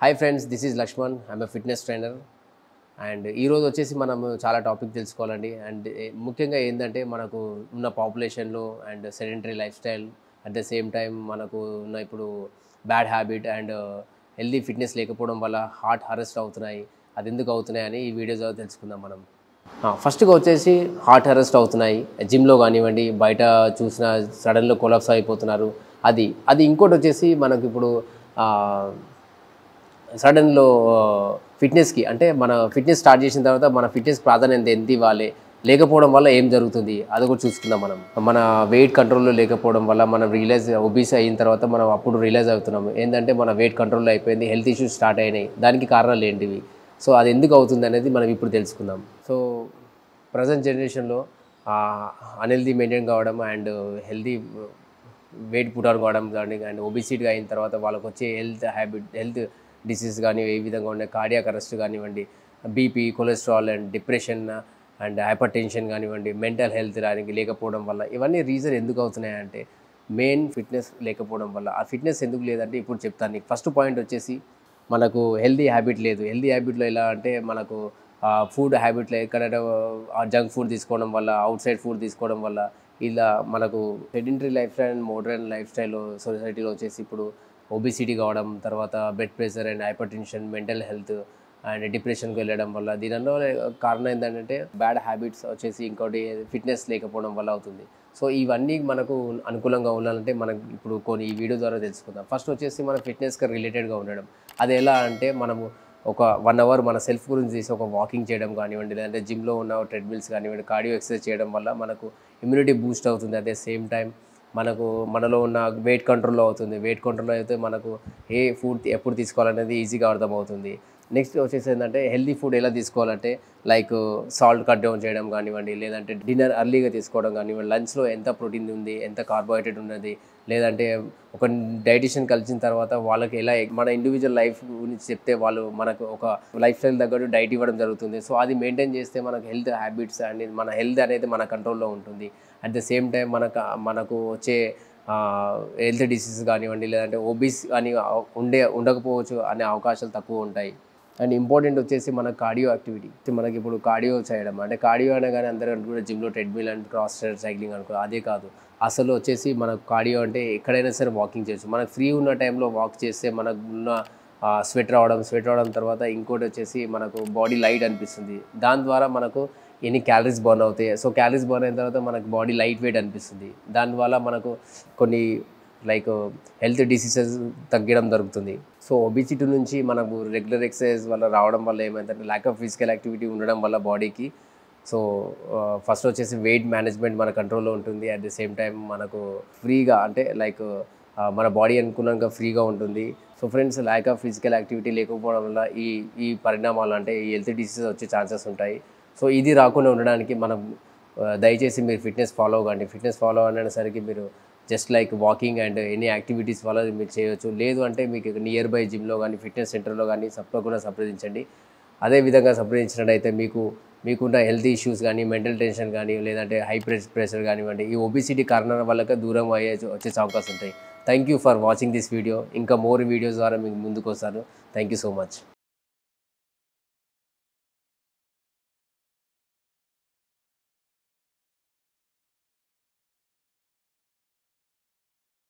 hi friends this is Lakshman I'm a fitness trainer and ఈరోజు వచ్చేసి మనం చాలా టాపిక్ తెలుసుకోవాలండి అండ్ ముఖ్యంగా ఏంటంటే మనకు ఉన్న పాపులేషన్లో and sedentary lifestyle at the same time మనకు ఉన్న ఇప్పుడు bad habit and healthy fitness లేకపోవడం వల్ల హార్ట్ అరెస్ట్ అవుతున్నాయి అది ఎందుకు అవుతున్నాయి అని ఈ వీడియో ద్వారా తెలుసుకుందాం మనం ఫస్ట్గా వచ్చేసి హార్ట్ అరెస్ట్ అవుతున్నాయి జిమ్లో కానివ్వండి బయట చూసిన సడన్లో కొలాప్స్ అయిపోతున్నారు అది అది ఇంకోటి వచ్చేసి మనకు ఇప్పుడు సడన్లో ఫిట్నెస్కి అంటే మన ఫిట్నెస్ స్టార్ట్ చేసిన తర్వాత మన ఫిట్నెస్ ప్రాధాన్యత ఎంత ఇవ్వాలి లేకపోవడం వల్ల ఏం జరుగుతుంది అది కూడా చూసుకుందాం మనం మన వెయిట్ కంట్రోల్లో లేకపోవడం వల్ల మనం రియలైజ్ ఒబీస్ అయిన తర్వాత మనం అప్పుడు రియలైజ్ అవుతున్నాం ఏంటంటే మన వెయిట్ కంట్రోల్లో అయిపోయింది హెల్త్ ఇష్యూస్ స్టార్ట్ అయినాయి దానికి కారణాలు ఏంటివి సో అది ఎందుకు అవుతుంది అనేది మనం ఇప్పుడు తెలుసుకుందాం సో ప్రజెంట్ జనరేషన్లో అన్హెల్దీ మెయింటైన్ కావడం and healthy weight put on కావడం కానీ అండ్ ఒబిసిటీ అయిన తర్వాత వాళ్ళకి వచ్చే హెల్త్ హ్యాబిట్ హెల్త్ డిసీజ్ కానీ ఏ విధంగా ఉండే కార్డియాక్ అరెస్ట్ కానివ్వండి BP cholesterol and depression and hypertension కానివ్వండి మెంటల్ హెల్త్ దానికి లేకపోవడం వల్ల ఇవన్నీ రీజన్ ఎందుకు అవుతున్నాయంటే మెయిన్ ఫిట్నెస్ లేకపోవడం వల్ల ఆ ఫిట్నెస్ ఎందుకు లేదంటే ఇప్పుడు చెప్తాను నీకు ఫస్ట్ పాయింట్ వచ్చేసి మనకు హెల్దీ హ్యాబిట్ లేదు హెల్దీ హ్యాబిట్లో ఎలా అంటే మనకు ఫుడ్ హ్యాబిట్లో ఎక్కడ జంక్ ఫుడ్ తీసుకోవడం వల్ల అవుట్ సైడ్ ఫుడ్ తీసుకోవడం వల్ల ఇలా మనకు sedentary lifestyle and modern lifestyle సొసైటీలో వచ్చేసి ఇప్పుడు ఒబిసిటీ కావడం తర్వాత blood pressure and hypertension mental health and డిప్రెషన్కి వెళ్ళడం వల్ల దీనిలో కారణం ఏంటంటే బ్యాడ్ హ్యాబిట్స్ వచ్చేసి ఇంకోటి ఫిట్నెస్ లేకపోవడం వల్ల అవుతుంది సో ఇవన్నీ మనకు అనుకూలంగా ఉండాలంటే మనకు ఇప్పుడు కొన్ని ఈ వీడియో ద్వారా తెలుసుకుందాం ఫస్ట్ వచ్చేసి మన ఫిట్నెస్కి రిలేటెడ్గా ఉండడం అది ఎలా అంటే మనము ఒక వన్ అవర్ మన సెల్ఫ్ గురించి చేసి ఒక వాకింగ్ చేయడం కానివ్వండి లేదంటే జిమ్లో ఉన్న ట్రెడ్మిల్స్ కానివ్వండి కార్డియో ఎక్సర్సైజ్ చేయడం వల్ల మనకు ఇమ్యూనిటీ బూస్ట్ అవుతుంది అట్ ద సేమ్ టైం మనకు మనలో ఉన్న వెయిట్ కంట్రోల్లో అవుతుంది వెయిట్ కంట్రోల్లో అయితే మనకు ఏ ఫుడ్ ఎప్పుడు తీసుకోవాలనేది ఈజీగా అర్థమవుతుంది నెక్స్ట్ వచ్చేసి ఏంటంటే హెల్దీ ఫుడ్ ఎలా తీసుకోవాలంటే లైక్ సాల్ట్ కట్ డౌన్ చేయడం కానివ్వండి లేదంటే డిన్నర్ అర్లీగా తీసుకోవడం కానివ్వండి లంచ్లో ఎంత ప్రోటీన్ ఉంది ఎంత కార్బోహైడ్రేట్ ఉన్నది లేదంటే ఒక డైటిషియన్ కలిసిన తర్వాత వాళ్ళకి ఎలా మన ఇండివిజువల్ లైఫ్ గురించి చెప్తే వాళ్ళు మనకు ఒక లైఫ్ స్టైల్ తగ్గట్టు డైట్ ఇవ్వడం జరుగుతుంది సో అది మెయింటైన్ చేస్తే మనకు హెల్త్ హ్యాబిట్స్ అనేది మన హెల్త్ అనేది మన కంట్రోల్లో ఉంటుంది అట్ ద సేమ్ టైం మనకు మనకు వచ్చే హెల్త్ డిసీజ్ కానివ్వండి లేదంటే ఓబీస్ అని ఉండే ఉండకపోవచ్చు అనే అవకాశాలు తక్కువ ఉంటాయి అండ్ ఇంపార్టెంట్ వచ్చేసి మన కార్డియో యాక్టివిటీ మనకి ఇప్పుడు కార్డియో చేయడం అంటే కార్డియో అనగానే అందరూ అనుకుంటే జిమ్లో ట్రెడ్మిల్ అండ్ క్రాస్ సైక్లింగ్ అనుకో అదే కాదు అసలు వచ్చేసి మనకు కార్డియో అంటే ఎక్కడైనా సరే వాకింగ్ చేయొచ్చు మనకు ఫ్రీ ఉన్న టైంలో వాక్ చేస్తే మనకు ఉన్న స్వెట్ రావడం స్వెట్ రావడం తర్వాత ఇంకోటి వచ్చేసి మనకు బాడీ లైట్ అనిపిస్తుంది దాని ద్వారా మనకు ఎన్ని క్యాలరీస్ బర్న్ అవుతాయి సో క్యాలరీస్ బర్న్ అయిన తర్వాత మనకు బాడీ లైట్ వెయిట్ అనిపిస్తుంది దానివల్ల మనకు కొన్ని లైక్ హెల్త్ డిసీజెస్ తగ్గడం జరుగుతుంది సో ఒబిసిటీ నుంచి మనకు రెగ్యులర్ ఎక్సర్సైజ్ వల్ల రావడం వల్ల ఏమైందంటే ల్యాక్ ఆఫ్ ఫిజికల్ యాక్టివిటీ ఉండడం వల్ల బాడీకి సో ఫస్ట్ వచ్చేసి వెయిట్ మేనేజ్మెంట్ మన కంట్రోల్లో ఉంటుంది అట్ ది సేమ్ టైం మనకు ఫ్రీగా అంటే లైక్ మన బాడీ అనుకున్నాక ఫ్రీగా ఉంటుంది so friends lack of physical activity లేకపోవడం వల్ల ఈ ఈ పరిణామాలు అంటే ఈ హెల్త్ డిసీజెస్ వచ్చే ఛాన్సెస్ ఉంటాయి సో ఇది రాకుండా ఉండడానికి మనం దయచేసి మీరు ఫిట్నెస్ ఫాలో అవ్వండి ఫిట్నెస్ ఫాలో అనేసరికి మీరు just like walking and any activities వల్ల మీరు చేయొచ్చు లేదు అంటే మీకు నియర్ బై జిమ్లో కానీ ఫిట్నెస్ సెంటర్లో కానీ తప్పకుండా సంప్రదించండి అదే విధంగా సంప్రదించినట్టయితే మీకు మీకున్న హెల్త్ ఇష్యూస్ కానీ మెంటల్ టెన్షన్ కానీ లేదంటే హై ప్రెషర్ కానివ్వండి ఈ ఒబిసిటీ కారణాల వల్ల దూరం అయ్యే వచ్చే అవకాశం ఉంటాయి thank you for watching this video ఇంకా మోర్ వీడియోస్ ద్వారా మీకు ముందుకు వస్తాను థ్యాంక్ యూ సో మచ్